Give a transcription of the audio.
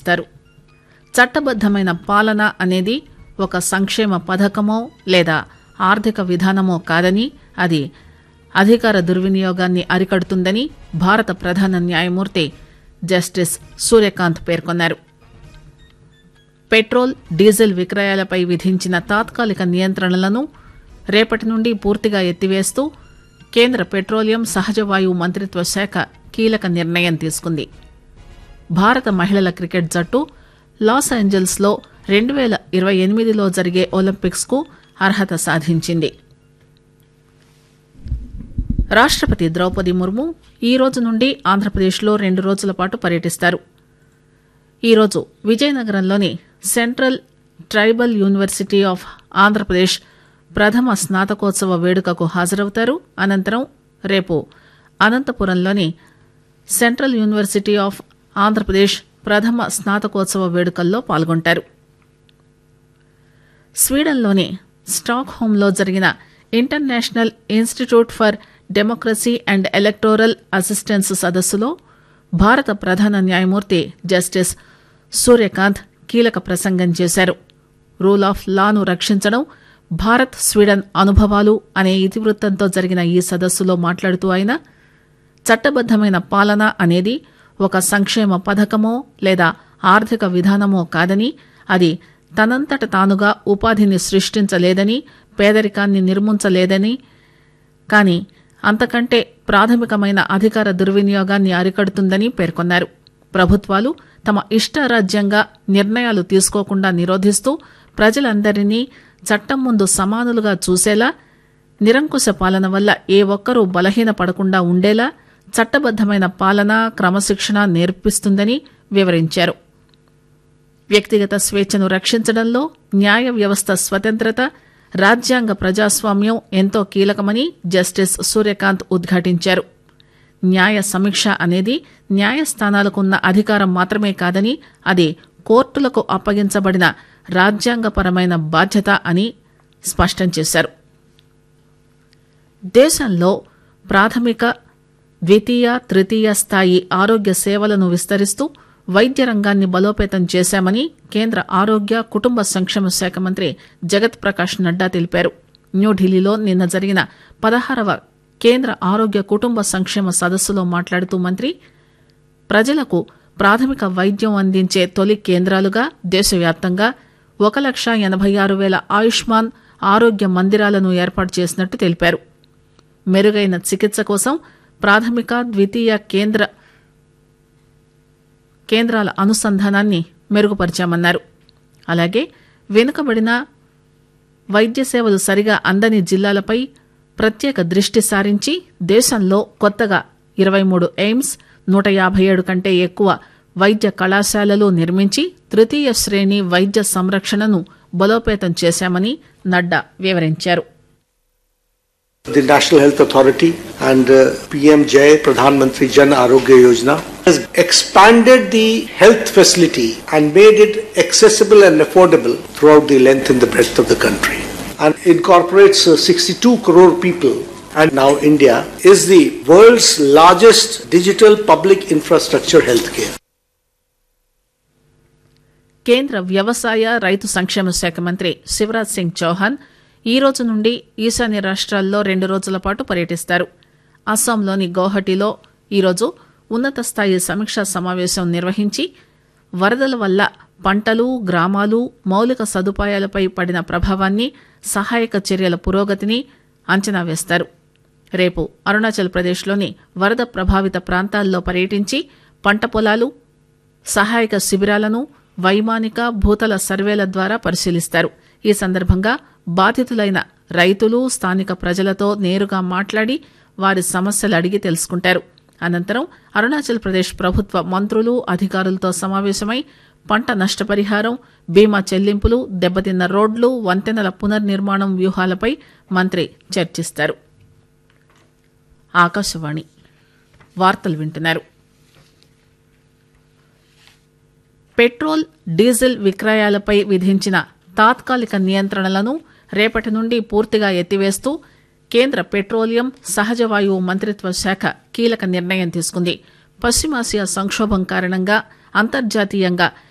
నిర్వహిస్తారు చట్టబద్దమైన పాలన అనేది ఒక సంక్షేమ పథకమో లేదా ఆర్థిక విధానమో కాదని అది అధికార దుర్వినియోగాన్ని అరికడుతుందని భారత ప్రధాన న్యాయమూర్తి జస్టిస్ సూర్యకాంత్ పేర్కొన్నారు పెట్రోల్ డీజిల్ విక్రయాలపై విధించిన తాత్కాలిక నియంత్రణలను రేపటి నుండి పూర్తిగా ఎత్తివేస్తూ కేంద్ర పెట్రోలియం సహజ వాయువు మంత్రిత్వ శాఖ కీలక నిర్ణయం తీసుకుంది భారత మహిళల క్రికెట్ జట్టు లాస్ ఏంజల్స్లో రెండు వేల ఇరవై ఎనిమిదిలో జరిగే ఒలింపిక్స్కు అర్హత సాధించింది రాష్ట్రపతి ద్రౌపది ముర్ము ఈ రోజు నుండి ఆంధ్రప్రదేశ్లో రెండు రోజుల పాటు పర్యటిస్తారు ఈరోజు విజయనగరంలోని central tribal university of Andhra Pradesh ప్రథమ స్నాతకోత్సవ వేడుకకు హాజరవుతారు అనంతరం రేపు అనంతపురంలోని సెంట్రల్ యూనివర్సిటీ ఆఫ్ ఆంధ్రప్రదేశ్ ప్రథమ స్నాతకోత్సవ వేడుకల్లో పాల్గొంటారు స్వీడన్లోని స్టాక్ హోంలో జరిగిన international institute for democracy and electoral assistance సదస్సులో భారత ప్రధాన న్యాయమూర్తి జస్టిస్ సూర్యకాంత్ కీలక ప్రసంగం చేశారు రూల్ ఆఫ్ లాను రక్షించడం భారత్ స్వీడన్ అనుభవాలు అనే ఇతివృత్తంతో జరిగిన ఈ సదస్సులో మాట్లాడుతూ ఆయన చట్టబద్దమైన పాలన అనేది ఒక సంక్షేమ పథకమో లేదా ఆర్థిక విధానమో కాదని అది తనంతట తానుగా ఉపాధిని సృష్టించలేదని పేదరికాన్ని నిర్మించలేదని కానీ అంతకంటే ప్రాథమికమైన అధికార దుర్వినియోగాన్ని అరికడుతుందని పేర్కొన్నారు ప్రభుత్వాలు తమ ఇష్టారాజ్యంగా నిర్ణయాలు తీసుకోకుండా నిరోధిస్తూ ప్రజలందరినీ చట్టం ముందు సమానులుగా చూసేలా నిరంకుశ పాలన వల్ల ఏ ఒక్కరూ బలహీనపడకుండా ఉండేలా చట్టబద్దమైన పాలన క్రమశిక్షణ నేర్పిస్తుందని వివరించారు వ్యక్తిగత స్వేచ్ఛను రక్షించడంలో న్యాయ వ్యవస్థ స్వతంత్రత రాజ్యాంగ ప్రజాస్వామ్యం ఎంతో కీలకమని జస్టిస్ సూర్యకాంత్ ఉద్ఘాటించారు న్యాయ సమీక్ష అనేది న్యాయస్థానాలకున్న అధికారం మాత్రమే కాదని అది కోర్టులకు అప్పగించబడిన రాజ్యాంగపరమైన బాధ్యత అని స్పష్టం చేశారు దేశంలో ప్రాథమిక ద్వితీయ తృతీయ స్థాయి ఆరోగ్య సేవలను విస్తరిస్తూ వైద్య రంగాన్ని బలోపేతం చేశామని కేంద్ర ఆరోగ్య కుటుంబ సంక్షేమ శాఖ మంత్రి జగత్ ప్రకాష్ నడ్డా తెలిపారు న్యూఢిల్లీలో నిన్న జరిగిన పదహారవ కేంద్ర ఆరోగ్య కుటుంబ సంక్షేమ సదస్సులో మాట్లాడుతూ మంత్రి ప్రజలకు ప్రాథమిక వైద్యం అందించే తొలి కేంద్రాలుగా దేశవ్యాప్తంగా ఒక లక్ష ఎనభై ఆరు వేల ఆయుష్మాన్ ఆరోగ్య మందిరాలను ఏర్పాటు చేసినట్టు తెలిపారు మెరుగైన చికిత్స కోసం ప్రాథమిక ద్వితీయ కేంద్ర కేంద్రాల అనుసంధానాన్ని మెరుగుపరిచామన్నారు అలాగే వెనుకబడిన వైద్య సేవలు సరిగా అందని జిల్లాలపై ప్రత్యేక దృష్టి సారించి దేశంలో కొత్తగా ఇరవై మూడు ఎయిమ్స్ నూట యాభై ఏడు కంటే ఎక్కువ వైద్య కళాశాలలు నిర్మించి తృతీయ శ్రేణి వైద్య సంరక్షణను బలోపేతం చేశామని నడ్డా వివరించారు The National Health Authority and uh, PM Jai Pradhan Mantri Jan Arogya Yojana has expanded the health facility and made it accessible and affordable throughout the length and the breadth of the country and incorporates uh, 62 crore people and now India is the world's largest digital public infrastructure healthcare. కేంద్ర వ్యవసాయ రైతు సంక్షేమ శాఖ మంత్రి శివరాజ్ సింగ్ చౌహాన్ ఈ రోజు నుండి ఈశాన్య రాష్ట్రాల్లో రెండు రోజుల పాటు పర్యటిస్తారు అస్సాంలోని గౌహటిలో ఈరోజు ఉన్నత స్థాయి సమీక్షా సమావేశం నిర్వహించి వరదల వల్ల పంటలు గ్రామాలు మౌలిక సదుపాయాలపై పడిన ప్రభావాన్ని సహాయక చర్యల పురోగతిని అంచనా వేస్తారు రేపు అరుణాచల్ ప్రదేశ్లోని వరద ప్రభావిత ప్రాంతాల్లో పర్యటించి పంట పొలాలు సహాయక శిబిరాలను వైమానిక భూతల సర్వేల ద్వారా పరిశీలిస్తారు ఈ సందర్భంగా బాధితులైన రైతులు స్థానిక ప్రజలతో నేరుగా మాట్లాడి వారి సమస్యలు అడిగి తెలుసుకుంటారు అనంతరం అరుణాచల్ ప్రదేశ్ ప్రభుత్వ మంత్రులు అధికారులతో సమావేశమై పంట నష్టపరిహారం బీమా చెల్లింపులు దెబ్బతిన్న రోడ్లు వంతెనల పునర్నిర్మాణం వ్యూహాలపై మంత్రి చర్చిస్తారు ఆకాశవాణి వార్తలు వింటున్నారు పెట్రోల్ డీజిల్ విక్రయాలపై విధించిన తాత్కాలిక నియంత్రణలను రేపటి నుండి పూర్తిగా ఎత్తివేస్తూ కేంద్ర పెట్రోలియం సహజ వాయువు మంత్రిత్వ శాఖ కీలక నిర్ణయం తీసుకుంది పశ్చిమాసియా సంక్షోభం కారణంగా అంతర్జాతీయంగా